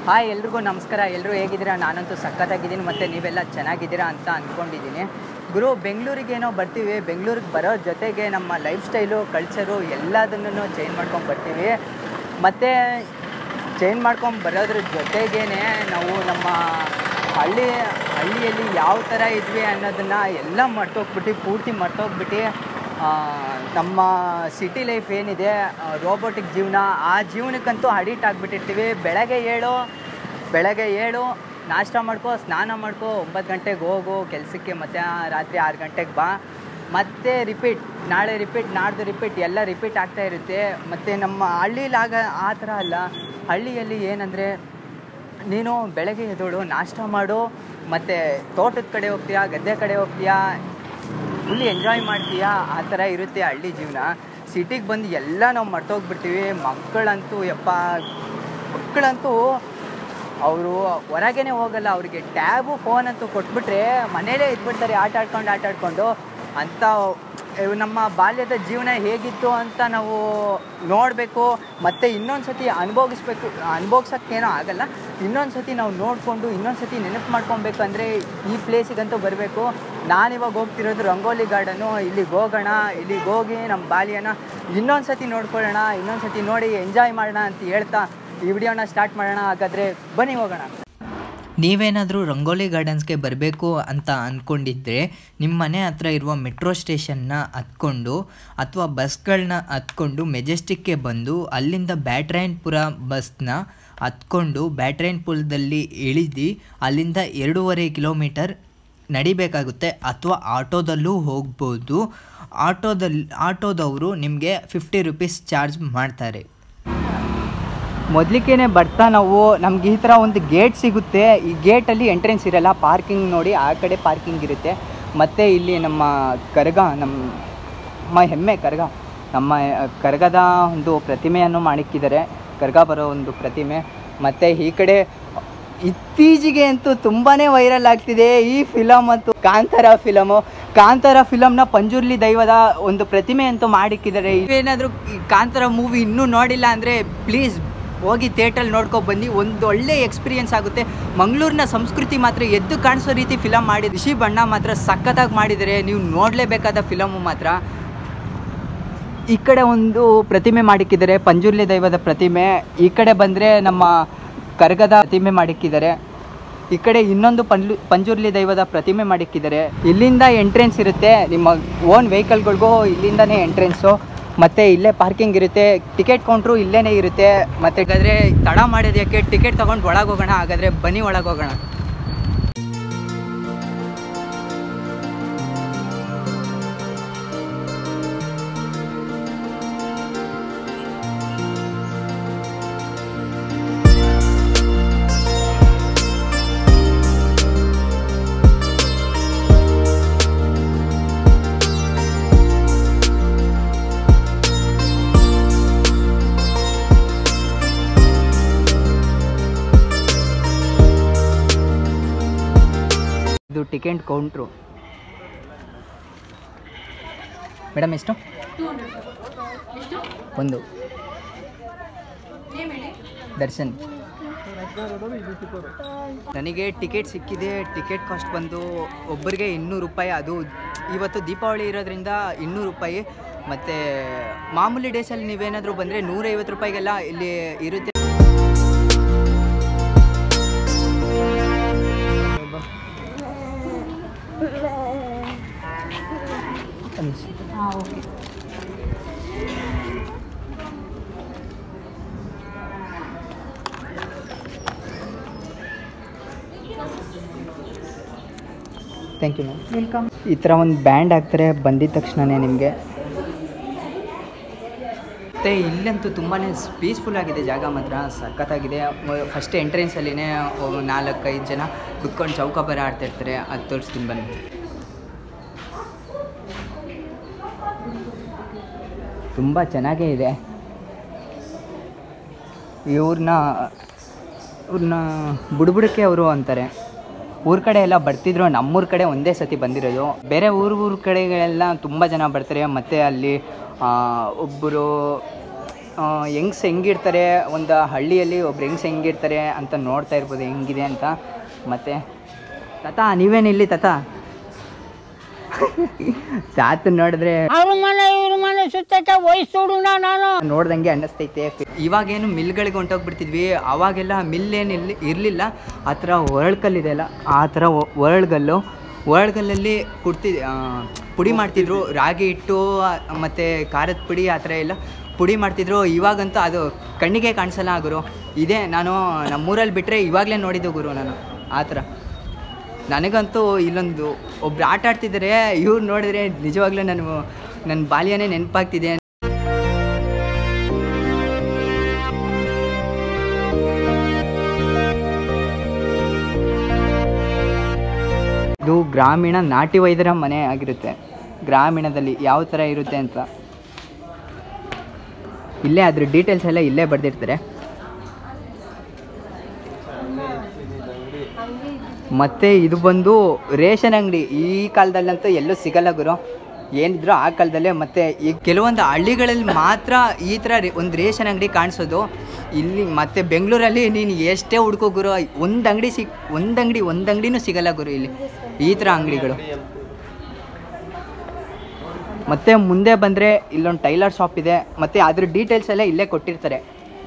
hi ಎಲ್ರಿಗೂ ನಮಸ್ಕಾರ ಎಲ್ಲರೂ ಹೇಗಿದ್ದೀರಾ ನಾನಂತೂ ಸಖತ್ತಾಗಿದ್ದೀನಿ ಮತ್ತು ನೀವೆಲ್ಲ ಚೆನ್ನಾಗಿದ್ದೀರಾ ಅಂತ ಅಂದ್ಕೊಂಡಿದ್ದೀನಿ ಗುರು ಬೆಂಗಳೂರಿಗೇನೋ ಬರ್ತೀವಿ ಬೆಂಗಳೂರಿಗೆ ಬರೋ ಜೊತೆಗೆ ನಮ್ಮ ಲೈಫ್ ಸ್ಟೈಲು ಕಲ್ಚರು ಎಲ್ಲದನ್ನು ಚೇಂಜ್ ಮಾಡ್ಕೊಂಡು ಬರ್ತೀವಿ ಮತ್ತು ಚೇಂಜ್ ಮಾಡ್ಕೊಂಡು ಬರೋದ್ರ ಜೊತೆಗೇ ನಾವು ನಮ್ಮ ಹಳ್ಳಿ ಹಳ್ಳಿಯಲ್ಲಿ ಯಾವ ಥರ ಇದ್ವಿ ಅನ್ನೋದನ್ನು ಎಲ್ಲ ಮರ್ತೋಗ್ಬಿಟ್ಟು ಪೂರ್ತಿ ಮರ್ತೋಗ್ಬಿಟ್ಟು ಆ, ನಮ್ಮ ಸಿಟಿ ಲೈಫ್ ಏನಿದೆ ರೋಬೋಟಿಕ್ ಜೀವನ ಆ ಜೀವನಕ್ಕಂತೂ ಅಡಿಕ್ಟ್ ಆಗಿಬಿಟ್ಟಿರ್ತೀವಿ ಬೆಳಗ್ಗೆ ಏಳು ಬೆಳಗ್ಗೆ ಏಳು ನಾಷ್ಟ ಮಾಡ್ಕೋ ಸ್ನಾನ ಮಾಡ್ಕೋ ಒಂಬತ್ತು ಗಂಟೆಗೆ ಹೋಗು ಕೆಲಸಕ್ಕೆ ಮತ್ತು ರಾತ್ರಿ ಆರು ಗಂಟೆಗೆ ಬಾ ಮತ್ತೆ ರಿಪೀಟ್ ನಾಳೆ ರಿಪೀಟ್ ನಾಡ್ದು ರಿಪೀಟ್ ಎಲ್ಲ ರಿಪೀಟ್ ಆಗ್ತಾ ಇರುತ್ತೆ ಮತ್ತು ನಮ್ಮ ಹಳ್ಳಿಲಿ ಆಗ ಆ ಥರ ಅಲ್ಲ ಹಳ್ಳಿಯಲ್ಲಿ ಏನಂದರೆ ನೀನು ಬೆಳಗ್ಗೆ ಎದ್ದೋಳು ನಾಷ್ಟ ಮಾಡು ಮತ್ತು ತೋಟದ ಕಡೆ ಹೋಗ್ತೀಯಾ ಗದ್ದೆ ಕಡೆ ಹೋಗ್ತೀಯಾ ಫುಲ್ ಎಂಜಾಯ್ ಮಾಡ್ತೀಯಾ ಆ ಥರ ಇರುತ್ತೆ ಹಳ್ಳಿ ಜೀವನ ಸಿಟಿಗೆ ಬಂದು ಎಲ್ಲ ನಾವು ಮರ್ತೋಗ್ಬಿಡ್ತೀವಿ ಮಕ್ಕಳಂತೂ ಯಪ್ಪ ಮಕ್ಕಳಂತೂ ಅವರು ಹೊರಗೇನೆ ಹೋಗಲ್ಲ ಅವರಿಗೆ ಟ್ಯಾಬು ಫೋನ್ ಅಂತೂ ಕೊಟ್ಬಿಟ್ರೆ ಮನೇಲೇ ಇದ್ಬಿಡ್ತಾರೆ ಆಟ ಆಡ್ಕೊಂಡು ಆಟ ಆಡ್ಕೊಂಡು ಅಂಥ ಇವ್ ನಮ್ಮ ಬಾಲ್ಯದ ಜೀವನ ಹೇಗಿತ್ತು ಅಂತ ನಾವು ನೋಡಬೇಕು ಮತ್ತು ಇನ್ನೊಂದು ಸತಿ ಅನುಭವಿಸ್ಬೇಕು ಅನುಭವಿಸೋಕ್ಕೇನೋ ಆಗಲ್ಲ ಇನ್ನೊಂದು ಸತಿ ನಾವು ನೋಡಿಕೊಂಡು ಇನ್ನೊಂದು ಸತಿ ನೆನಪು ಮಾಡ್ಕೊಬೇಕಂದ್ರೆ ಈ ಪ್ಲೇಸಿಗಂತೂ ಬರಬೇಕು ನಾನಿವಾಗ ಹೋಗ್ತಿರೋದು ರಂಗೋಲಿ ಗಾರ್ಡನು ಇಲ್ಲಿಗೆ ಹೋಗೋಣ ಇಲ್ಲಿಗೆ ಹೋಗಿ ನಮ್ಮ ಬಾಲ್ಯನ ಇನ್ನೊಂದು ಸತಿ ನೋಡ್ಕೊಳ್ಳೋಣ ಇನ್ನೊಂದು ಸತಿ ನೋಡಿ ಎಂಜಾಯ್ ಮಾಡೋಣ ಅಂತ ಹೇಳ್ತಾ ಈ ವಿಡಿಯೋನ ಸ್ಟಾರ್ಟ್ ಮಾಡೋಣ ಹಾಗಾದರೆ ಬನ್ನಿ ಹೋಗೋಣ ನೀವೇನಾದರೂ ರಂಗೋಲಿ ಗಾರ್ಡನ್ಸ್ಗೆ ಬರಬೇಕು ಅಂತ ಅಂದ್ಕೊಂಡಿದ್ರೆ ನಿಮ್ಮ ಮನೆ ಹತ್ರ ಇರುವ ಮೆಟ್ರೋ ಸ್ಟೇಷನ್ನ ಹತ್ಕೊಂಡು ಅಥವಾ ಬಸ್ಗಳನ್ನ ಹತ್ಕೊಂಡು ಮೆಜೆಸ್ಟಿಕ್ಗೆ ಬಂದು ಅಲ್ಲಿಂದ ಬ್ಯಾಟ್ರಾಯನ್ಪುರ ಬಸ್ನ ಹತ್ಕೊಂಡು ಬ್ಯಾಟ್ರಾಯನ್ಪುರದಲ್ಲಿ ಇಳಿದು ಅಲ್ಲಿಂದ ಎರಡೂವರೆ ಕಿಲೋಮೀಟರ್ ನಡಿಬೇಕಾಗುತ್ತೆ ಅಥವಾ ಆಟೋದಲ್ಲೂ ಹೋಗ್ಬೋದು ಆಟೋದಲ್ಲಿ ಆಟೋದವರು ನಿಮಗೆ ಫಿಫ್ಟಿ ರುಪೀಸ್ ಚಾರ್ಜ್ ಮಾಡ್ತಾರೆ ಮೊದಲಿಗೆ ಬರ್ತಾ ನಾವು ನಮ್ಗೆ ಈ ಥರ ಒಂದು ಗೇಟ್ ಸಿಗುತ್ತೆ ಈ ಗೇಟಲ್ಲಿ ಎಂಟ್ರೆನ್ಸ್ ಇರಲ್ಲ ಪಾರ್ಕಿಂಗ್ ನೋಡಿ ಆ ಕಡೆ ಪಾರ್ಕಿಂಗ್ ಇರುತ್ತೆ ಮತ್ತು ಇಲ್ಲಿ ನಮ್ಮ ಕರಗ ನಮ್ಮ ನಮ್ಮ ಹೆಮ್ಮೆ ಕರಗ ನಮ್ಮ ಕರಗದ ಒಂದು ಪ್ರತಿಮೆಯನ್ನು ಮಾಡಿಕ್ಕಿದ್ದಾರೆ ಕರಗ ಬರೋ ಒಂದು ಪ್ರತಿಮೆ ಮತ್ತು ಈ ಕಡೆ ಇತ್ತೀಚೆಗೆ ಅಂತೂ ತುಂಬಾ ವೈರಲ್ ಆಗ್ತಿದೆ ಈ ಫಿಲಮ್ ಅಂತೂ ಕಾಂತಾರ ಫಿಲಮು ಕಾಂತಾರ ಫಿಲಮ್ನ ಪಂಜುರ್ಲಿ ದೈವದ ಒಂದು ಪ್ರತಿಮೆ ಅಂತೂ ಮಾಡಿಕ್ಕಿದ್ದಾರೆ ಏನಾದರೂ ಕಾಂತಾರ ಮೂವಿ ಇನ್ನೂ ನೋಡಿಲ್ಲ ಅಂದರೆ ಪ್ಲೀಸ್ ಹೋಗಿ ಥಿಯೇಟ್ರಲ್ಲಿ ನೋಡ್ಕೊ ಬನ್ನಿ ಒಂದು ಒಳ್ಳೆ ಎಕ್ಸ್ಪೀರಿಯನ್ಸ್ ಆಗುತ್ತೆ ಮಂಗಳೂರಿನ ಸಂಸ್ಕೃತಿ ಮಾತ್ರ ಎದ್ದು ಕಾಣಿಸೋ ರೀತಿ ಫಿಲಮ್ ಮಾಡಿ ರಿಷಿ ಬಣ್ಣ ಮಾತ್ರ ಸಖತ್ತಾಗಿ ಮಾಡಿದ್ದಾರೆ ನೀವು ನೋಡಲೇಬೇಕಾದ ಫಿಲಮು ಮಾತ್ರ ಈ ಕಡೆ ಒಂದು ಪ್ರತಿಮೆ ಮಾಡಿಕ್ಕಿದ್ದಾರೆ ಪಂಜುರ್ಲಿ ದೈವದ ಪ್ರತಿಮೆ ಈ ಕಡೆ ಬಂದರೆ ನಮ್ಮ ಕರಗದ ಪ್ರತಿಮೆ ಮಾಡಿಕ್ಕಿದ್ದಾರೆ ಈ ಕಡೆ ಇನ್ನೊಂದು ಪಂಜು ಪಂಜುರ್ಲಿ ದೈವದ ಪ್ರತಿಮೆ ಮಾಡಿಕ್ಕಿದ್ದಾರೆ ಇಲ್ಲಿಂದ ಎಂಟ್ರೆನ್ಸ್ ಇರುತ್ತೆ ನಿಮ್ಮ ಓನ್ ವೆಹಿಕಲ್ಗಳಿಗೂ ಇಲ್ಲಿಂದನೇ ಎಂಟ್ರೆನ್ಸು ಮತ್ತು ಇಲ್ಲೇ ಪಾರ್ಕಿಂಗ್ ಇರುತ್ತೆ ಟಿಕೆಟ್ ಕೌಂಟ್ರು ಇಲ್ಲೇ ಇರುತ್ತೆ ಮತ್ತು ಹಾಗಾದರೆ ತಡ ಮಾಡೋದು ಯಾಕೆ ಟಿಕೆಟ್ ತೊಗೊಂಡು ಒಳಗೆ ಹೋಗೋಣ ಹಾಗಾದರೆ ಬನ್ನಿ ಒಳಗೆ ಹೋಗೋಣ ಇದು ಟಿಕೆಟ್ ಕೌಂಟ್ರು ಮೇಡಮ್ ಎಷ್ಟು ಒಂದು ದರ್ಶನ್ ನನಗೆ ಟಿಕೆಟ್ ಸಿಕ್ಕಿದೆ ಟಿಕೆಟ್ ಕಾಸ್ಟ್ ಬಂದು ಒಬ್ಬರಿಗೆ ಇನ್ನೂರು ರೂಪಾಯಿ ಅದು ಇವತ್ತು ದೀಪಾವಳಿ ಇರೋದ್ರಿಂದ ಇನ್ನೂರು ರೂಪಾಯಿ ಮತ್ತು ಮಾಮೂಲಿ ಡೇಸಲ್ಲಿ ನೀವೇನಾದರೂ ಬಂದರೆ ನೂರೈವತ್ತು ರೂಪಾಯಿಗೆಲ್ಲ ಇಲ್ಲಿ ಇರುತ್ತೆ ಥ್ಯಾಂಕ್ ಯು ಮ್ಯಾಮ್ ವೆಲ್ಕಮ್ ಈ ಥರ ಒಂದು ಬ್ಯಾಂಡ್ ಹಾಕ್ತಾರೆ ಬಂದಿದ ತಕ್ಷಣವೇ ನಿಮಗೆ ಮತ್ತು ಇಲ್ಲಂತೂ ತುಂಬಾ ಪೀಸ್ಫುಲ್ ಆಗಿದೆ ಜಾಗ ಮಾತ್ರ ಸಖತ್ತಾಗಿದೆ ಫಸ್ಟ್ ಎಂಟ್ರೆನ್ಸಲ್ಲಿನೇ ನಾಲ್ಕೈದು ಜನ ಕುತ್ಕೊಂಡು ಚೌಕಾಬಾರ ಆಡ್ತಾ ಇರ್ತಾರೆ ಅದು ತೋರಿಸ್ತೀನಿ ಬನ್ನಿ ತುಂಬ ಚೆನ್ನಾಗೇ ಇದೆ ಇವ್ರನ್ನ ಇವ್ರನ್ನ ಬುಡ್ಬುಡಕ್ಕೆ ಅವರು ಅಂತಾರೆ ಊರ ಕಡೆ ಎಲ್ಲ ಬರ್ತಿದ್ರು ನಮ್ಮೂರ ಕಡೆ ಒಂದೇ ಸತಿ ಬಂದಿರೋದು ಬೇರೆ ಊರು ಊರ ಕಡೆಗಳೆಲ್ಲ ತುಂಬ ಜನ ಬರ್ತಾರೆ ಮತ್ತು ಅಲ್ಲಿ ಒಬ್ಬರು ಹೆಂಗ್ಸ್ ಹೆಂಗಿರ್ತಾರೆ ಒಂದು ಹಳ್ಳಿಯಲ್ಲಿ ಒಬ್ರು ಹೆಂಗ್ಸ್ ಹೆಂಗಿರ್ತಾರೆ ಅಂತ ನೋಡ್ತಾ ಇರ್ಬೋದು ಹೆಂಗಿದೆ ಅಂತ ಮತ್ತು ತಾತ ನೀವೇನಿಲ್ಲಿ ತಾತ ತಾತ ನೋಡಿದ್ರೆ ಅವ್ರ ಮನೆ ಇವ್ರ ಮನೆ ಸುತ್ತ ವಯಸ್ಸುಡುಣ ನಾನು ನೋಡ್ದಂಗೆ ಅನ್ನಿಸ್ತೈತೆ ಇವಾಗೇನು ಮಿಲ್ಗಳಿಗೆ ಹೊಂಟೋಗ್ಬಿಡ್ತಿದ್ವಿ ಅವಾಗೆಲ್ಲ ಮಿಲ್ ಏನು ಇಲ್ಲಿ ಇರಲಿಲ್ಲ ಆ ಥರ ಒರಳ್ಕಲ್ಲಿದೆ ಅಲ್ಲ ಆ ಥರ ಒ- ಒರಳ್ಗಲ್ಲು ಒರಳ್ಗಲ್ಲಲ್ಲಿ ಕುಡ್ತಿ ಆ, ಪುಡಿ ಮಾಡ್ತಿದ್ರು ರಾಗಿ ಹಿಟ್ಟು ಮತ್ತು ಖಾರದ ಪುಡಿ ಆ ಥರ ಎಲ್ಲ ಪುಡಿ ಮಾಡ್ತಿದ್ರು ಇವಾಗಂತೂ ಅದು ಕಣ್ಣಿಗೆ ಕಾಣಿಸಲ್ಲ ಗುರು ಇದೇ ನಾನು ನಮ್ಮೂರಲ್ಲಿ ಬಿಟ್ಟರೆ ಇವಾಗಲೇ ನೋಡಿದ್ದು ಗುರು ನಾನು ಆ ಥರ ನನಗಂತೂ ಇಲ್ಲೊಂದು ಒಬ್ರು ಆಟ ಆಡ್ತಿದ್ದಾರೆ ಇವ್ರು ನೋಡಿದ್ರೆ ನಿಜವಾಗ್ಲೂ ನಾನು ನನ್ನ ಬಾಲ್ಯನೇ ನೆನಪಾಗ್ತಿದೆ ಇದು ಗ್ರಾಮೀಣ ನಾಟಿ ವೈದ್ಯರ ಮನೆ ಆಗಿರುತ್ತೆ ಗ್ರಾಮೀಣದಲ್ಲಿ ಯಾವ ಥರ ಇರುತ್ತೆ ಅಂತ ಇಲ್ಲೇ ಅದ್ರ ಡೀಟೇಲ್ಸ್ ಎಲ್ಲ ಇಲ್ಲೇ ಬರೆದಿರ್ತಾರೆ ಮತ್ತೆ ಇದು ಬಂದು ರೇಷನ್ ಅಂಗಡಿ ಈ ಕಾಲದಲ್ಲಂತೂ ಎಲ್ಲೂ ಸಿಗಲ್ಲ ಗುರು ಏನಿದ್ರು ಆ ಕಾಲದಲ್ಲೇ ಮತ್ತೆ ಈ ಕೆಲವೊಂದು ಹಳ್ಳಿಗಳಲ್ಲಿ ಮಾತ್ರ ಈ ಥರ ರೇ- ಒಂದು ರೇಷನ್ ಅಂಗಡಿ ಕಾಣಿಸೋದು ಇಲ್ಲಿ ಮತ್ತೆ ಬೆಂಗಳೂರಲ್ಲಿ ನೀನು ಎಷ್ಟೇ ಹುಡ್ಕೋ ಗುರು ಒಂದು ಅಂಗಡಿ ಸಿಗ್ ಒಂದು ಅಂಗಡಿ ಒಂದು ಅಂಗಡಿನೂ ಸಿಗಲ್ಲ ಗುರು ಇಲ್ಲಿ ಈ ಥರ ಅಂಗಡಿಗಳು ಮತ್ತೆ ಮುಂದೆ ಬಂದರೆ ಇಲ್ಲೊಂದು ಟೈಲರ್ ಶಾಪ್ ಇದೆ ಮತ್ತೆ ಅದ್ರ ಡೀಟೇಲ್ಸ್ ಎಲ್ಲ ಇಲ್ಲೇ ಕೊಟ್ಟಿರ್ತಾರೆ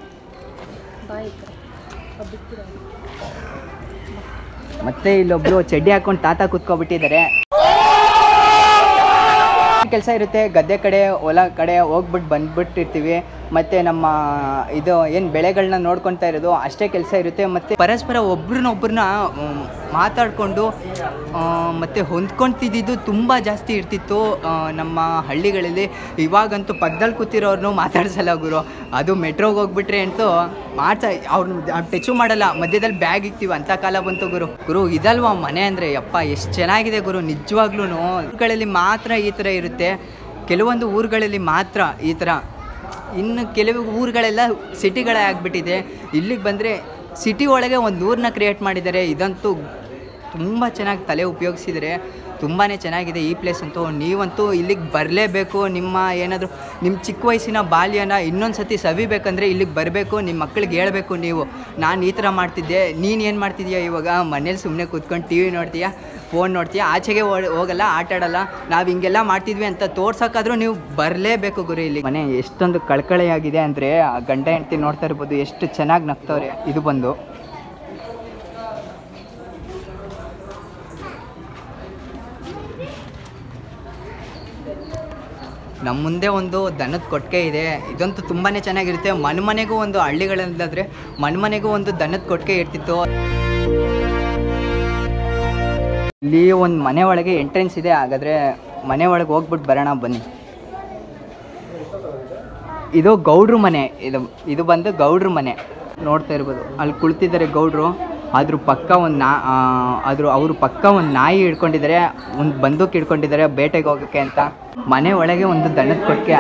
ಮತ್ತೆ ಇಲ್ಲೊಬ್ರು ಚಡ್ಡಿ ಹಾಕೊಂಡು ತಾತ ಕೂತ್ಕೊಬಿಟ್ಟಿದ್ದಾರೆ ಕೆಲಸ ಇರುತ್ತೆ ಗದ್ದೆ ಕಡೆ ಹೊಲ ಕಡೆ ಹೋಗ್ಬಿಟ್ಟು ಬಂದ್ಬಿಟ್ಟಿರ್ತೀವಿ ಮತ್ತೆ ನಮ್ಮ ಇದು ಏನು ಬೆಳೆಗಳನ್ನ ನೋಡ್ಕೊತಾ ಇರೋದು ಅಷ್ಟೇ ಕೆಲಸ ಇರುತ್ತೆ ಮತ್ತೆ ಪರಸ್ಪರ ಒಬ್ರನ್ನೊಬ್ರನ್ನ ಮಾತಾಡಿಕೊಂಡು ಮತ್ತೆ ಹೊಂದ್ಕೊತಿದ್ದು ತುಂಬ ಜಾಸ್ತಿ ಇರ್ತಿತ್ತು ಆ, ನಮ್ಮ ಹಳ್ಳಿಗಳಲ್ಲಿ ಇವಾಗಂತೂ ಪಕ್ಕದಲ್ಲಿ ಕೂತಿರೋರ್ನು ಮಾತಾಡ್ಸಲ್ಲ ಗುರು ಅದು ಮೆಟ್ರೋಗೆ ಹೋಗ್ಬಿಟ್ರೆ ಅಂತೂ ಮಾಡ್ತಾ ಅವ್ರನ್ನ ಟಚು ಮಾಡಲ್ಲ ಮಧ್ಯದಲ್ಲಿ ಬ್ಯಾಗ್ ಇಕ್ತೀವಿ ಅಂತ ಕಾಲ ಬಂತು ಗುರು ಗುರು ಇದಲ್ವಾ ಮನೆ ಅಂದರೆ ಯಪ್ಪ ಎಷ್ಟು ಚೆನ್ನಾಗಿದೆ ಗುರು ನಿಜವಾಗ್ಲೂ ಊರುಗಳಲ್ಲಿ ಮಾತ್ರ ಈ ಥರ ಇರುತ್ತೆ ಕೆಲವೊಂದು ಊರುಗಳಲ್ಲಿ ಮಾತ್ರ ಈ ಥರ ಇನ್ನು ಕೆಲವು ಊರುಗಳೆಲ್ಲ ಸಿಟಿಗಳೇ ಆಗಿಬಿಟ್ಟಿದೆ ಇಲ್ಲಿಗೆ ಬಂದರೆ ಸಿಟಿ ಒಳಗೆ ಒಂದು ಊರನ್ನ ಕ್ರಿಯೇಟ್ ಮಾಡಿದ್ದಾರೆ ಇದಂತೂ ತುಂಬ ಚೆನ್ನಾಗಿ ತಲೆ ಉಪಯೋಗಿಸಿದರೆ ತುಂಬಾ ಚೆನ್ನಾಗಿದೆ ಈ ಪ್ಲೇಸ್ ಅಂತೂ ನೀವಂತೂ ಇಲ್ಲಿಗೆ ಬರಲೇಬೇಕು ನಿಮ್ಮ ಏನಾದರೂ ನಿಮ್ಮ ಚಿಕ್ಕ ವಯಸ್ಸಿನ ಬಾಲ್ಯನ ಇನ್ನೊಂದು ಸತಿ ಸವಿಬೇಕಂದ್ರೆ ಇಲ್ಲಿಗೆ ಬರಬೇಕು ನಿಮ್ಮ ಮಕ್ಕಳಿಗೆ ಹೇಳ್ಬೇಕು ನೀವು ನಾನು ಈ ಥರ ಮಾಡ್ತಿದ್ದೆ ನೀನು ಏನು ಮಾಡ್ತಿದ್ಯಾ ಇವಾಗ ಮನೇಲಿ ಸುಮ್ಮನೆ ಕೂತ್ಕೊಂಡು ಟಿ ವಿ ನೋಡ್ತೀಯಾ ಫೋನ್ ನೋಡ್ತೀಯಾ ಆಚೆಗೆ ಓಡ್- ಹೋಗಲ್ಲ ಆಟ ಆಡಲ್ಲ ನಾವು ಹಿಂಗೆಲ್ಲ ಮಾಡ್ತಿದ್ವಿ ಅಂತ ತೋರ್ಸೋಕ್ಕಾದ್ರೂ ನೀವು ಬರಲೇಬೇಕು ಗುರು ಇಲ್ಲಿ ಮನೆ ಎಷ್ಟೊಂದು ಕಳ್ಕಳೆಯಾಗಿದೆ ಅಂದರೆ ಗಂಡ ಹೆಂಡ್ತಿ ನೋಡ್ತಾ ಇರ್ಬೋದು ಎಷ್ಟು ಚೆನ್ನಾಗಿ ನಗ್ತವ್ರೆ ಇದು ಬಂದು ನಮ್ಮ ಮುಂದೆ ಒಂದು ದನದ ಕೊಟ್ಟಿಗೆ ಇದೆ ಇದಂತೂ ತುಂಬಾ ಚೆನ್ನಾಗಿರುತ್ತೆ ಮನೆ ಮನೆಗೂ ಒಂದು ಹಳ್ಳಿಗಳಲ್ಲಾದರೆ ಮನೆ ಮನೆಗೂ ಒಂದು ದನದ ಕೊಟ್ಟಿಗೆ ಇರ್ತಿತ್ತು ಇಲ್ಲಿ ಒಂದು ಮನೆ ಒಳಗೆ ಎಂಟ್ರೆನ್ಸ್ ಇದೆ ಹಾಗಾದರೆ ಮನೆ ಒಳಗೆ ಹೋಗ್ಬಿಟ್ಟು ಬರೋಣ ಬನ್ನಿ ಇದು ಗೌಡ್ರ ಮನೆ ಇದು ಇದು ಬಂದು ಗೌಡ್ರ ಮನೆ ನೋಡ್ತಾ ಇರ್ಬೋದು ಅಲ್ಲಿ ಕುಳಿತಿದ್ದಾರೆ ಗೌಡ್ರು ಅದ್ರ ಪಕ್ಕ ಒಂದು ನಾ ಆ, ಅದ್ರ ಅವ್ರ ಪಕ್ಕ ಒಂದು ನಾಯಿ ಹಿಡ್ಕೊಂಡಿದ್ದಾರೆ ಒಂದು ಬಂದೂಕ್ ಹಿಡ್ಕೊಂಡಿದ್ದಾರೆ ಬೇಟೆಗೆ ಹೋಗೋಕ್ಕೆ ಅಂತ ಮನೆ ಒಳಗೆ ಒಂದು ದನದ ಕೊಟ್ಟಿಗೆ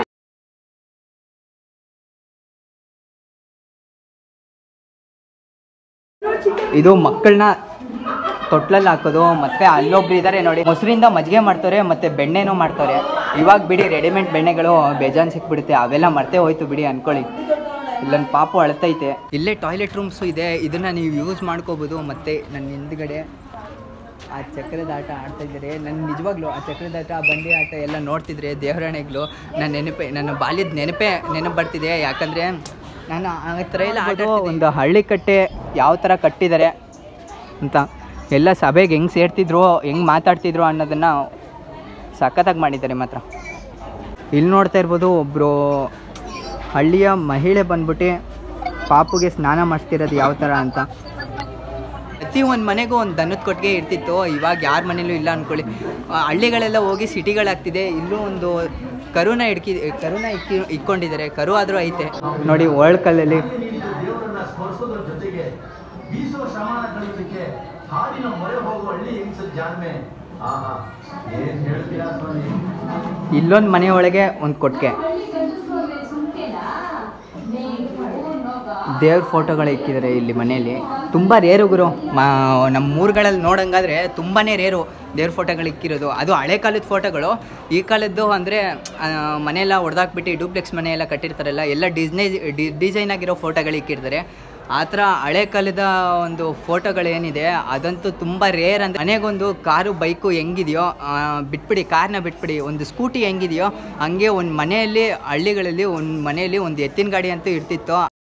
ಇದು ಮಕ್ಕಳನ್ನ ತೊಟ್ಲಲ್ಲಿ ಹಾಕೋದು ಮತ್ತೆ ಅಲ್ಲೊಬ್ರು ಇದ್ದಾರೆ ನೋಡಿ ಮೊಸರಿಂದ ಮಜ್ಜಿಗೆ ಮಾಡ್ತಾರೆ ಮತ್ತೆ ಬೆಣ್ಣೆನೂ ಮಾಡ್ತಾರೆ ಇವಾಗ ಬಿಡಿ ರೆಡಿಮೇಡ್ ಬೆಣ್ಣೆಗಳು ಬೇಜಾನ್ ಸಿಕ್ಬಿಡುತ್ತೆ ಅವೆಲ್ಲ ಮರ್ತೇ ಹೋಯ್ತು ಬಿಡಿ ಅನ್ಕೊಳ್ಳಿ ಇಲ್ಲೊಂದು ಪಾಪು ಅಳ್ತೈತೆ ಇಲ್ಲೇ ಟಾಯ್ಲೆಟ್ ರೂಮ್ಸು ಇದೆ ಇದನ್ನ ನೀವು ಯೂಸ್ ಮಾಡ್ಕೋಬೋದು ಮತ್ತೆ ನನ್ನ ಹಿಂದ್ಗಡೆ ಆ ಚಕ್ರದ ಆಟ ಆಡ್ತಾ ಇದ್ದಾರೆ ನನ್ನ ನಿಜವಾಗ್ಲೂ ಆ ಚಕ್ರದ ಆಟ ಆ ಬಂಡಿ ಆಟ ಎಲ್ಲ ನೋಡ್ತಿದ್ರೆ ದೇವರಾಣೆಗಳು ನನ್ನ ನೆನಪೆ ನನ್ನ ಬಾಲ್ಯದ ನೆನಪೇ ನೆನಪು ಬರ್ತಿದೆ ಯಾಕಂದರೆ ನಾನು ಆ ಥರ ಎಲ್ಲ ಆಟ ಒಂದು ಹಳ್ಳಿ ಕಟ್ಟೆ ಯಾವ ಥರ ಕಟ್ಟಿದ್ದಾರೆ ಅಂತ ಎಲ್ಲ ಸಭೆಗೆ ಹೆಂಗೆ ಸೇರ್ತಿದ್ರು ಹೆಂಗೆ ಮಾತಾಡ್ತಿದ್ರು ಅನ್ನೋದನ್ನು ಸಖತ್ತಾಗಿ ಮಾಡಿದ್ದಾರೆ ಮಾತ್ರ ಇಲ್ಲಿ ನೋಡ್ತಾ ಇರ್ಬೋದು ಒಬ್ಬರು ಹಳ್ಳಿಯ ಮಹಿಳೆ ಬಂದ್ಬಿಟ್ಟು ಪಾಪುಗೆ ಸ್ನಾನ ಮಾಡಿಸ್ತಿರೋದು ಯಾವ ಥರ ಅಂತ ಪ್ರತಿ ಒಂದು ಮನೆಗೂ ಒಂದು ದನದ ಕೊಟ್ಟಿಗೆ ಇರ್ತಿತ್ತು ಇವಾಗ ಯಾರ ಮನೇಲೂ ಇಲ್ಲ ಅಂದ್ಕೊಳ್ಳಿ ಆ, ಹಳ್ಳಿಗಳೆಲ್ಲ ಹೋಗಿ ಸಿಟಿಗಳಾಗ್ತಿದೆ ಇಲ್ಲೂ ಒಂದು ಕರುನ ಇಡ್ಕಿ ಕರುನ ಇಕ್ಕಿ ಇಕ್ಕೊಂಡಿದ್ದಾರೆ ಕರು ಆದರೂ ಐತೆ ನೋಡಿ ವರ್ಲ್ಡ್ ಕಲ್ಲಲ್ಲಿ ದೇವರನ್ನ ಸ್ಮರಿಸೋದ್ರ ಜೊತೆಗೆ ಬೀಸುವ ಶ್ರಮನ ಕಲಿಸಲಿಕ್ಕೆ ಹಾಡಿನ ಮೊರೆ ಹೋಗುವ ಹಳ್ಳಿ ಹೆಂಗಸರ ಜಾಣ್ಮೆ ಆಹಾ ಏನ್ ಹೇಳ್ತೀರಾ ಸ್ವಾಮಿ ಇಲ್ಲೊಂದು ಮನೆ ಒಳಗೆ ಒಂದು ಕೊಟ್ಟಿಗೆ ದೇವ್ರ ಫೋಟೋಗಳು ಇಕ್ಕಿದ್ದಾರೆ ಇಲ್ಲಿ ಮನೆಯಲ್ಲಿ ತುಂಬ ರೇರು ಗುರು ಮಾ ನಮ್ಮ ಊರುಗಳಲ್ಲಿ ನೋಡಂಗಾದ್ರೆ ತುಂಬಾ ರೇರು ದೇವ್ರ ಫೋಟೋಗಳು ಇಕ್ಕಿರೋದು ಅದು ಹಳೆ ಕಾಲದ ಫೋಟೋಗಳು ಈ ಕಾಲದ್ದು ಅಂದರೆ ಮನೆಯೆಲ್ಲ ಹೊಡೆದಾಕ್ಬಿಟ್ಟು ಡೂಪ್ಲೆಕ್ಸ್ ಮನೆ ಎಲ್ಲ ಕಟ್ಟಿರ್ತಾರಲ್ಲ ಎಲ್ಲ ಡಿಸ್ನೈ ಡಿಸೈನ್ ಆಗಿರೋ ಫೋಟೋಗಳು ಇಕ್ಕಿರ್ತಾರೆ ಆ ಥರ ಹಳೆ ಕಾಲದ ಒಂದು ಫೋಟೋಗಳೇನಿದೆ ಅದಂತೂ ತುಂಬ ರೇರ್ ಅಂದರೆ ಮನೆಗೊಂದು ಕಾರು ಬೈಕು ಹೆಂಗಿದೆಯೋ ಆ, ಬಿಟ್ಬಿಡಿ ಕಾರ್ನ ಬಿಟ್ಬಿಡಿ ಒಂದು ಸ್ಕೂಟಿ ಹೆಂಗಿದೆಯೋ ಹಂಗೆ ಒಂದು ಮನೆಯಲ್ಲಿ ಹಳ್ಳಿಗಳಲ್ಲಿ ಒಂದು ಮನೆಯಲ್ಲಿ ಒಂದು ಎತ್ತಿನ ಗಾಡಿ ಅಂತೂ ಇರ್ತಿತ್ತು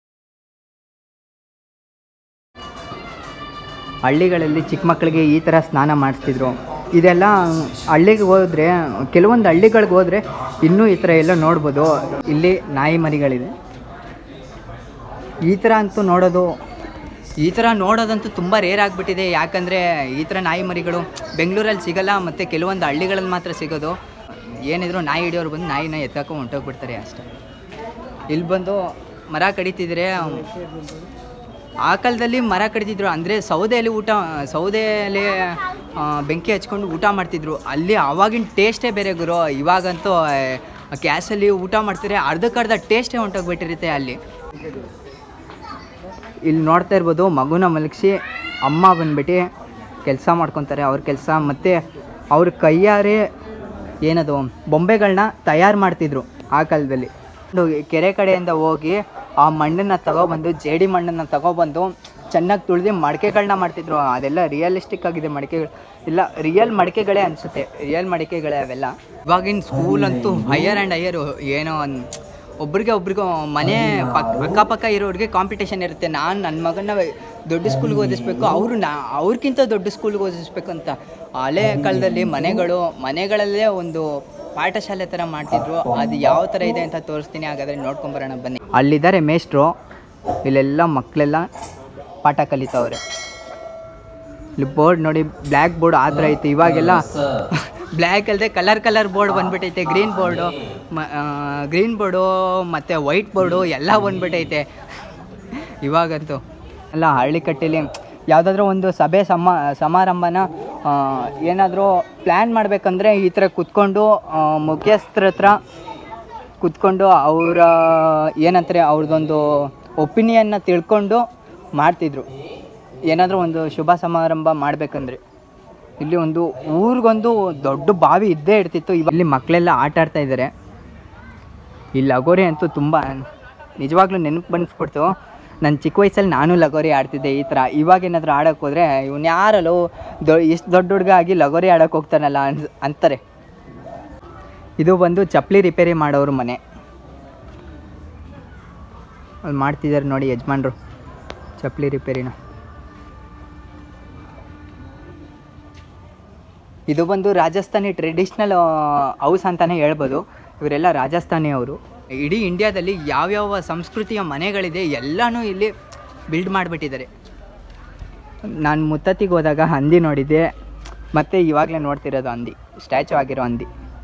ಹಳ್ಳಿಗಳಲ್ಲಿ ಚಿಕ್ಕ ಮಕ್ಕಳಿಗೆ ಈ ಥರ ಸ್ನಾನ ಮಾಡಿಸ್ತಿದ್ರು ಇದೆಲ್ಲ ಹಳ್ಳಿಗೆ ಹೋದರೆ ಕೆಲವೊಂದು ಹಳ್ಳಿಗಳಿಗೆ ಹೋದರೆ ಇನ್ನೂ ಈ ಥರ ಎಲ್ಲ ನೋಡ್ಬೋದು ಇಲ್ಲಿ ನಾಯಿ ಮರಿಗಳಿದೆ ಈ ಥರ ಅಂತೂ ನೋಡೋದು ಈ ಥರ ನೋಡೋದಂತೂ ತುಂಬ ರೇರ್ ಆಗಿಬಿಟ್ಟಿದೆ ಯಾಕಂದರೆ ಈ ಥರ ನಾಯಿ ಮರಿಗಳು ಬೆಂಗಳೂರಲ್ಲಿ ಸಿಗಲ್ಲ ಮತ್ತು ಕೆಲವೊಂದು ಹಳ್ಳಿಗಳಲ್ಲಿ ಮಾತ್ರ ಸಿಗೋದು ಏನಿದ್ರು ನಾಯಿ ಹಿಡಿಯೋರು ಬಂದು ನಾಯಿನ ಎತ್ತಾಕೊಂಡು ಹೊಂಟೋಗ್ಬಿಡ್ತಾರೆ ಅಷ್ಟೇ ಇಲ್ಲಿ ಬಂದು ಮರ ಕಡಿತಿದ್ರೆ ಆ ಕಾಲದಲ್ಲಿ ಮರ ಕಡಿತಿದ್ರು ಅಂದರೆ ಸೌದೆಯಲ್ಲಿ ಊಟ ಸೌದೆಯಲ್ಲಿ ಆ, ಬೆಂಕಿ ಹಚ್ಕೊಂಡು ಊಟ ಮಾಡ್ತಿದ್ರು ಅಲ್ಲಿ ಆವಾಗಿನ ಟೇಸ್ಟೇ ಬೇರೆ ಗುರು ಇವಾಗಂತೂ ಗ್ಯಾಸಲ್ಲಿ ಊಟ ಮಾಡ್ತಾರೆ ಅರ್ಧಕ್ಕರ್ಧ ಟೇಸ್ಟೇ ಹೊಂಟೋಗ್ಬಿಟ್ಟಿರುತ್ತೆ ಅಲ್ಲಿ ಇಲ್ಲಿ ನೋಡ್ತಾ ಇರ್ಬೋದು ಮಗುನ ಮಲಗಿಸಿ ಅಮ್ಮ ಬಂದ್ಬಿಟ್ಟು ಕೆಲಸ ಮಾಡ್ಕೊತಾರೆ ಅವ್ರ ಕೆಲಸ ಮತ್ತು ಅವ್ರ ಕೈಯಾರೆ ಏನದು ಬೊಂಬೆಗಳನ್ನ ತಯಾರು ಮಾಡ್ತಿದ್ರು ಆ ಕಾಲದಲ್ಲಿ ಒಂದು ಕೆರೆ ಕಡೆಯಿಂದ ಹೋಗಿ ಆ ಮಣ್ಣನ್ನು ತಗೊಬಂದು ಜೇಡಿ ಮಣ್ಣನ್ನು ತಗೊಬಂದು ಚೆನ್ನಾಗಿ ತುಳಿದು ಮಡಿಕೆಗಳನ್ನ ಮಾಡ್ತಿದ್ರು ಅದೆಲ್ಲ ರಿಯಲಿಸ್ಟಿಕ್ ಆಗಿದೆ ಮಡಿಕೆಗಳು ಇಲ್ಲ ರಿಯಲ್ ಮಡಿಕೆಗಳೇ ಅನಿಸುತ್ತೆ ರಿಯಲ್ ಮಡಿಕೆಗಳೇ ಅವೆಲ್ಲ ಇವಾಗಿನ ಸ್ಕೂಲ್ ಅಂತೂ ಹೈಯರ್ ಆ್ಯಂಡ್ ಹೈಯರು ಏನೋ ಒಂದು ಒಬ್ರಿಗೆ ಒಬ್ರಿಗೂ ಮನೆ ಪಕ್ ಅಕ್ಕಪಕ್ಕ ಇರೋರಿಗೆ ಕಾಂಪಿಟೇಷನ್ ಇರುತ್ತೆ ನಾನು ನನ್ನ ಮಗನ ದೊಡ್ಡ ಸ್ಕೂಲ್ಗೆ ಓದಿಸ್ಬೇಕು ಅವರು ನಾ ಅವ್ರಿಗಿಂತ ದೊಡ್ಡ ಸ್ಕೂಲ್ಗೆ ಓದಿಸ್ಬೇಕು ಅಂತ ಹಳೆ ಕಾಲದಲ್ಲಿ ಮನೆಗಳು ಮನೆಗಳಲ್ಲೇ ಒಂದು ಪಾಠಶಾಲೆ ಥರ ಮಾಡ್ತಿದ್ರು ಅದು ಯಾವ ಥರ ಇದೆ ಅಂತ ತೋರಿಸ್ತೀನಿ ಹಾಗಾದರೆ ನೋಡ್ಕೊಂಬರೋಣ ಬನ್ನಿ ಅಲ್ಲಿದ್ದಾರೆ ಮೇಷ್ಟ್ರು ಇಲ್ಲೆಲ್ಲ ಮಕ್ಕಳೆಲ್ಲ ಪಾಠ ಕಲಿತವ್ರೆ ಇಲ್ಲಿ ಬೋರ್ಡ್ ನೋಡಿ ಬ್ಲ್ಯಾಕ್ ಬೋರ್ಡ್ ಆ ಥರ ಐತೆ ಇವಾಗೆಲ್ಲ ಬ್ಲ್ಯಾಕ್ ಅಲ್ಲದೆ ಕಲರ್ ಕಲರ್ ಬೋರ್ಡ್ ಬಂದ್ಬಿಟ್ಟೈತೆ ಗ್ರೀನ್ ಬೋರ್ಡು ಮ ಗ್ರೀನ್ ಬೋರ್ಡು ಮತ್ತು ವೈಟ್ ಬೋರ್ಡು ಎಲ್ಲ ಬಂದ್ಬಿಟ್ಟೈತೆ ಇವಾಗಂತೂ ಎಲ್ಲ ಹಳ್ಳಿ ಕಟ್ಟೆಲಿ ಯಾವುದಾದ್ರೂ ಒಂದು ಸಭೆ ಸಮ ಸಮಾರಂಭನ ಏನಾದರೂ ಪ್ಲ್ಯಾನ್ ಮಾಡಬೇಕಂದ್ರೆ ಈ ಥರ ಕುತ್ಕೊಂಡು ಆ, ಮುಖ್ಯಸ್ಥರ ಹತ್ರ ಕುತ್ಕೊಂಡು ಅವರ ಏನಂತಾರೆ ಅವ್ರದ್ದೊಂದು ಒಪಿನಿಯನ್ನ ತಿಳ್ಕೊಂಡು ಮಾಡ್ತಿದ್ರು ಏನಾದರೂ ಒಂದು ಶುಭ ಸಮಾರಂಭ ಮಾಡಬೇಕಂದ್ರೆ ಇಲ್ಲಿ ಒಂದು ಊರಿಗೊಂದು ದೊಡ್ಡ ಬಾವಿ ಇದ್ದೇ ಇರ್ತಿತ್ತು ಇವಾಗ ಇಲ್ಲಿ ಮಕ್ಕಳೆಲ್ಲ ಆಟ ಆಡ್ತಾ ಇದ್ದಾರೆ ಈ ಲಗೋರಿ ಅಂತೂ ತುಂಬ ನಿಜವಾಗ್ಲೂ ನೆನಪು ಬಂದ್ಬಿಡ್ತು ನನ್ನ ಚಿಕ್ಕ ವಯಸ್ಸಲ್ಲಿ ನಾನು ಲಗೋರಿ ಆಡ್ತಿದ್ದೆ ಈ ಥರ ಇವಾಗ ಏನಾದರೂ ಆಡೋಕೆ ಹೋದರೆ ಇವ್ನು ಯಾರಲ್ಲೋ ದೊ ಇಷ್ಟು ದೊಡ್ಡ ಹುಡುಗ ಆಗಿ ಲಗೋರಿ ಆಡೋಕೆ ಹೋಗ್ತಾನಲ್ಲ ಅನ್ಸ್ ಅಂತಾರೆ ಇದು ಬಂದು ಚಪ್ಪಲಿ ರಿಪೇರಿ ಮಾಡೋರು ಮನೆ ಅಲ್ಲಿ ಮಾಡ್ತಿದ್ದಾರೆ ನೋಡಿ ಯಜಮಾನ್ರು ಚಪ್ಪಲಿ ರಿಪೇರಿನ ಇದು ಬಂದು ರಾಜಸ್ಥಾನಿ ಟ್ರೆಡಿಷ್ನಲ್ ಹೌಸ್ ಅಂತಲೇ ಹೇಳ್ಬೋದು ಇವರೆಲ್ಲ ರಾಜಸ್ಥಾನಿ ಅವರು ಇಡೀ ಇಂಡಿಯಾದಲ್ಲಿ ಯಾವ್ಯಾವ ಸಂಸ್ಕೃತಿಯ ಮನೆಗಳಿದೆ ಎಲ್ಲನೂ ಇಲ್ಲಿ ಬಿಲ್ಡ್ ಮಾಡಿಬಿಟ್ಟಿದ್ದಾರೆ ನಾನು ಮುತ್ತತ್ತಿಗೆ ಹೋದಾಗ ಹಂದಿ ನೋಡಿದ್ದೆ ಮತ್ತು ಇವಾಗಲೇ ನೋಡ್ತಿರೋದು ಹಂದಿ ಸ್ಟ್ಯಾಚು ಆಗಿರೋ ಹಂದಿ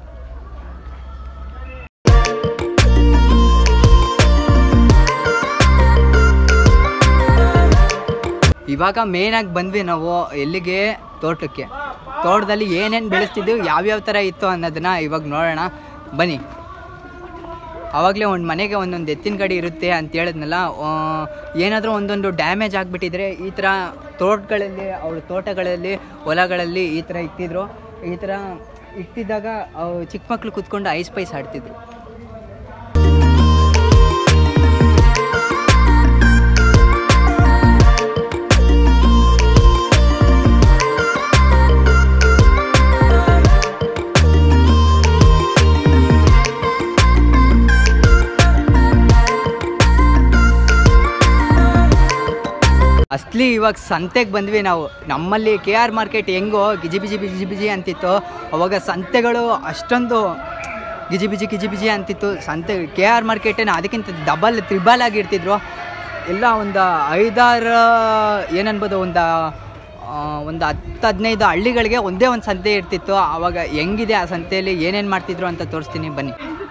ಇವಾಗ ಮೇನಾಗಿ ಬಂದ್ವಿ ನಾವು ಎಲ್ಲಿಗೆ ತೋಟಕ್ಕೆ ತೋಟದಲ್ಲಿ ಏನೇನು ಬೆಳೆಸ್ತಿದ್ದೀವಿ ಯಾವ್ಯಾವ ಥರ ಇತ್ತು ಅನ್ನೋದನ್ನ ಇವಾಗ ನೋಡೋಣ ಬನ್ನಿ ಆವಾಗಲೇ ಒಂದು ಮನೆಗೆ ಒಂದೊಂದು ಎತ್ತಿನ ಗಾಡಿ ಇರುತ್ತೆ ಅಂತ ಹೇಳಿದ್ನಲ್ಲ ಏನಾದರೂ ಒಂದೊಂದು ಡ್ಯಾಮೇಜ್ ಆಗಿಬಿಟ್ಟಿದ್ರೆ ಈ ಥರ ತೋಟಗಳಲ್ಲಿ ಅವ್ರ ತೋಟಗಳಲ್ಲಿ ಹೊಲಗಳಲ್ಲಿ ಈ ಥರ ಇಕ್ತಿದ್ರು ಈ ಥರ ಇಕ್ತಿದ್ದಾಗ ಅವು ಚಿಕ್ಕ ಮಕ್ಳು ಕುತ್ಕೊಂಡು ಐಸ್ ಪೈಸ್ ಆಡ್ತಿದ್ರು ಅಸ್ಲಿ ಇವಾಗ ಸಂತೆಗೆ ಬಂದ್ವಿ ನಾವು ನಮ್ಮಲ್ಲಿ ಕೆ ಆರ್ ಮಾರ್ಕೆಟ್ ಹೆಂಗೋ ಗಿಜಿ ಬಿಜಿ ಬಿಜಿ ಬಿಜಿ ಅಂತಿತ್ತು ಅವಾಗ ಸಂತೆಗಳು ಅಷ್ಟೊಂದು ಗಿಜಿ ಬಿಜಿ ಗಿಜಿ ಬಿಜಿ ಅಂತಿತ್ತು ಸಂತೆ ಕೆ ಆರ್ ಮಾರ್ಕೆಟೇನು ಅದಕ್ಕಿಂತ ಡಬಲ್ ತ್ರಿಬಲ್ ಆಗಿರ್ತಿದ್ರು ಎಲ್ಲ ಒಂದು ಐದಾರು ಏನನ್ಬೋದು ಒಂದು ಆ, ಒಂದು ಹತ್ತು ಹದಿನೈದು ಹಳ್ಳಿಗಳಿಗೆ ಒಂದೇ ಒಂದು ಸಂತೆ ಇರ್ತಿತ್ತು ಆವಾಗ ಹೆಂಗಿದೆ ಆ ಸಂತೆಯಲ್ಲಿ ಏನೇನು ಮಾಡ್ತಿದ್ರು ಅಂತ ತೋರಿಸ್ತೀನಿ ಬನ್ನಿ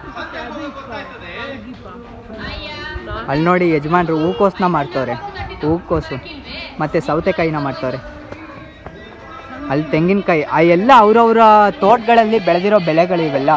ಅಲ್ಲಿ ನೋಡಿ ಯಜಮಾನ್ರು ಹೂಕೋಸನ್ನ ಮಾಡ್ತವ್ರೆ ಹೂಕೋಸು ಮತ್ತು ಸೌತೆಕಾಯಿನ ಮಾಡ್ತವ್ರೆ ಅಲ್ಲಿ ತೆಂಗಿನಕಾಯಿ ಆ ಎಲ್ಲ ಅವ್ರವ್ರ ತೋಟಗಳಲ್ಲಿ ಬೆಳೆದಿರೋ ಬೆಳೆಗಳು ಇವೆಲ್ಲ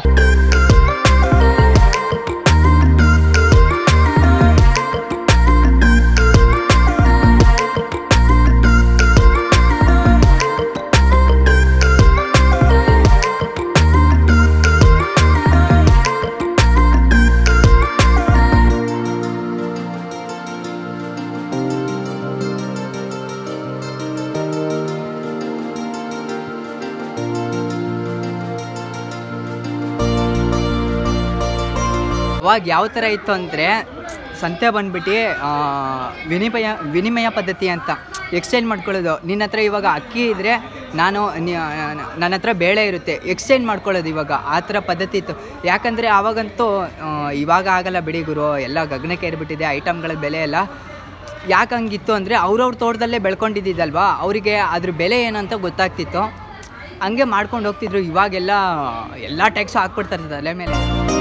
ಅವಾಗ ಯಾವ ಥರ ಇತ್ತು ಅಂದರೆ ಸಂತೆ ಬಂದ್ಬಿಟ್ಟು ಆ, ವಿನಿಮಯ ವಿನಿಮಯ ಪದ್ಧತಿ ಅಂತ ಎಕ್ಸ್ಚೇಂಜ್ ಮಾಡ್ಕೊಳ್ಳೋದು ನಿನ್ನ ಹತ್ರ ಇವಾಗ ಅಕ್ಕಿ ಇದ್ದರೆ ನಾನು ನಿ- ನನ್ನ ಹತ್ರ ಬೇಳೆ ಇರುತ್ತೆ ಎಕ್ಸ್ಚೇಂಜ್ ಮಾಡ್ಕೊಳ್ಳೋದು ಇವಾಗ ಆ ಥರ ಪದ್ಧತಿ ಇತ್ತು ಯಾಕಂದರೆ ಆವಾಗಂತೂ ಆ, ಇವಾಗ ಆಗಲ್ಲ ಬಿಡಿ ಗುರು ಎಲ್ಲ ಗಗನಕ್ಕೆ ಏರ್ಬಿಟ್ಟಿದೆ ಐಟಮ್ಗಳ ಬೆಲೆ ಎಲ್ಲ ಯಾಕೆ ಹಂಗಿತ್ತು ಅಂದರೆ ಅವ್ರವ್ರ ತೋಟದಲ್ಲೇ ಬೆಳ್ಕೊಂಡಿದ್ದಿದ್ದಲ್ವಾ ಅವರಿಗೆ ಅದ್ರ ಬೆಲೆ ಏನಂತ ಗೊತ್ತಾಗ್ತಿತ್ತು ಹಂಗೆ ಮಾಡ್ಕೊಂಡು ಹೋಗ್ತಿದ್ರು ಇವಾಗೆಲ್ಲ ಎಲ್ಲ ಟ್ಯಾಕ್ಸ್ ಹಾಕ್ಬಿಡ್ತಾರೆ ತಲೆ ಮೇಲೆ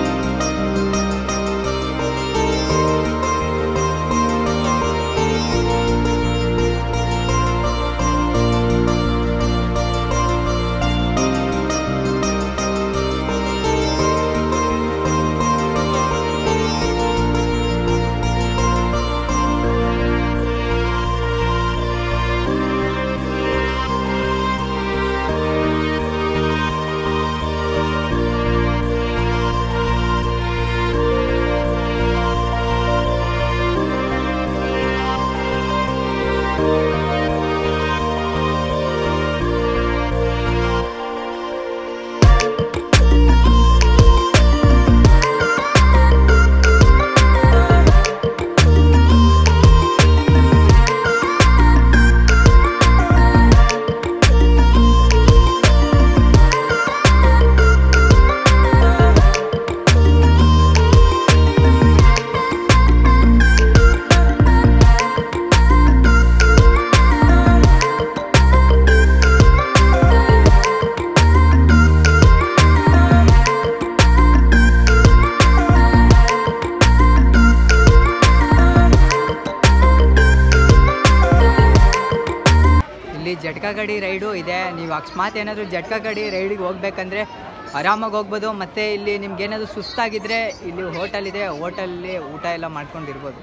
ಇಲ್ಲಿ ಜಟ್ಕಾ ಗಾಡಿ ರೈಡು ಇದೆ ನೀವು ಅಕಸ್ಮಾತ್ ಏನಾದರೂ ಜಟ್ಕಾ ಗಾಡಿ ರೈಡಿಗೆ ಹೋಗ್ಬೇಕಂದ್ರೆ ಆರಾಮಾಗಿ ಹೋಗ್ಬೋದು ಮತ್ತು ಇಲ್ಲಿ ನಿಮ್ಗೆ ಏನಾದರೂ ಸುಸ್ತಾಗಿದ್ದರೆ ಇಲ್ಲಿ ಹೋಟೆಲ್ ಇದೆ ಹೋಟೆಲಲ್ಲಿ ಊಟ ಎಲ್ಲ ಮಾಡ್ಕೊಂಡಿರ್ಬೋದು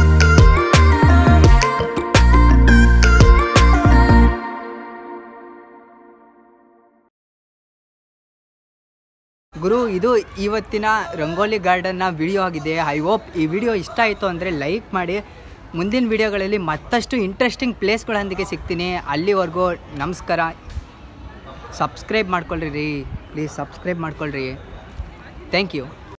ಗುರು ಇದು ಇವತ್ತಿನ ರಂಗೋಲಿ ಗಾರ್ಡನ್ನ ವಿಡಿಯೋ ಆಗಿದೆ ಐ ಹೋಪ್ ಈ ವಿಡಿಯೋ ಇಷ್ಟ ಆಯಿತು ಅಂದರೆ ಲೈಕ್ ಮಾಡಿ ಮುಂದಿನ ವಿಡಿಯೋಗಳಲ್ಲಿ ಮತ್ತಷ್ಟು ಇಂಟ್ರೆಸ್ಟಿಂಗ್ ಪ್ಲೇಸ್ಗಳೊಂದಿಗೆ ಸಿಗ್ತೀನಿ ಅಲ್ಲಿವರೆಗೂ ನಮಸ್ಕಾರ ಸಬ್ಸ್ಕ್ರೈಬ್ ಮಾಡ್ಕೊಳ್ರಿ ಪ್ಲೀಸ್ ಸಬ್ಸ್ಕ್ರೈಬ್ ಮಾಡ್ಕೊಳ್ರಿ ಥ್ಯಾಂಕ್ ಯು